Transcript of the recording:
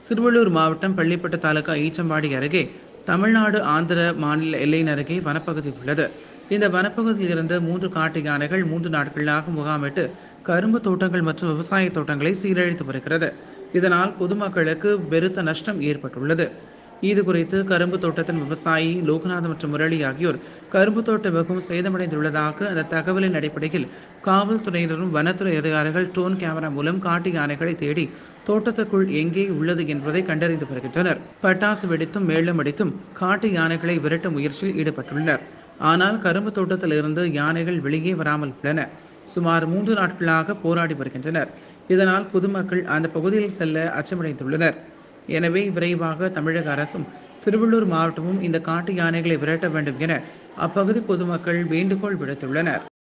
திருவள்ளூர் மாவட்டம் பள்ளிப்பட்டு தாலுகா ஈச்சம்பாடி அருகே தமிழ்நாடு ஆந்திர மாநில எல்லையின் அருகே வனப்பகுதி உள்ளது இந்த வனப்பகுதியில் இருந்த மூன்று காட்டு யானைகள் மூன்று நாட்களாக முகாமிட்டு கரும்பு தோட்டங்கள் மற்றும் விவசாய தோட்டங்களை சீரழித்து வருகிறது இதனால் பொதுமக்களுக்கு பெருத்த நஷ்டம் ஏற்பட்டுள்ளது இது குறித்து கரும்பு தோட்டத்தின் விவசாயி லோகநாத் மற்றும் முரளி ஆகியோர் கரும்பு தோட்ட மிகவும் சேதமடைந்துள்ளதாக அந்த தகவலின் அடிப்படையில் காவல்துறையினரும் வனத்துறை அதிகாரிகள் ட்ரோன் கேமரா மூலம் காட்டு யானைகளை தேடி தோட்டத்துக்குள் எங்கே உள்ளது என்பதை கண்டறிந்து வருகின்றனர் பட்டாசு வெடித்தும் மேளம் அடித்தும் காட்டு யானைகளை விரட்டும் முயற்சியில் ஈடுபட்டுள்ளனர் ஆனால் கரும்பு தோட்டத்தில் இருந்து யானைகள் வெளியே வராமல் உள்ளன சுமார் மூன்று நாட்களாக போராடி வருகின்றனர் இதனால் பொதுமக்கள் அந்த பகுதியில் செல்ல அச்சமடைந்துள்ளனர் எனவே விரைவாக தமிழக அரசும் திருவள்ளூர் மாவட்டமும் இந்த காட்டு யானைகளை விரட்ட வேண்டும் என அப்பகுதி பொதுமக்கள் வேண்டுகோள் விடுத்துள்ளனர்